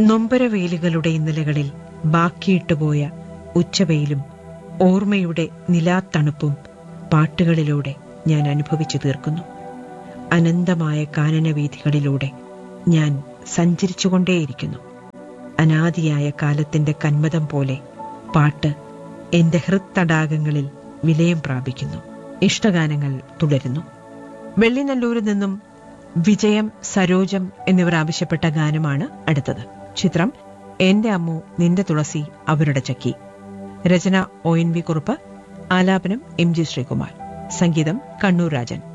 നൊമ്പരവേലുകളുടെ ഇന്നലകളിൽ ബാക്കിയിട്ടുപോയ ഉച്ചവെയിലും ഓർമ്മയുടെ നിലാത്തണുപ്പും പാട്ടുകളിലൂടെ ഞാൻ അനുഭവിച്ചു തീർക്കുന്നു അനന്തമായ കാനനവീഥികളിലൂടെ ഞാൻ സഞ്ചരിച്ചുകൊണ്ടേയിരിക്കുന്നു അനാദിയായ കാലത്തിന്റെ കന്മതം പോലെ പാട്ട് എന്റെ ഹൃത്തടാകങ്ങളിൽ വിലയം പ്രാപിക്കുന്നു ഇഷ്ടഗാനങ്ങൾ തുടരുന്നു വെള്ളിനല്ലൂരിൽ നിന്നും വിജയം സരോജം എന്നിവർ ആവശ്യപ്പെട്ട ഗാനമാണ് അടുത്തത് ചിത്രം എന്റെ അമ്മു നിന്റെ തുളസി അവരുടെ ചക്കി രചന ഒ എൻ വി കുറുപ്പ് ആലാപനം എം ജി ശ്രീകുമാർ സംഗീതം കണ്ണൂർ രാജൻ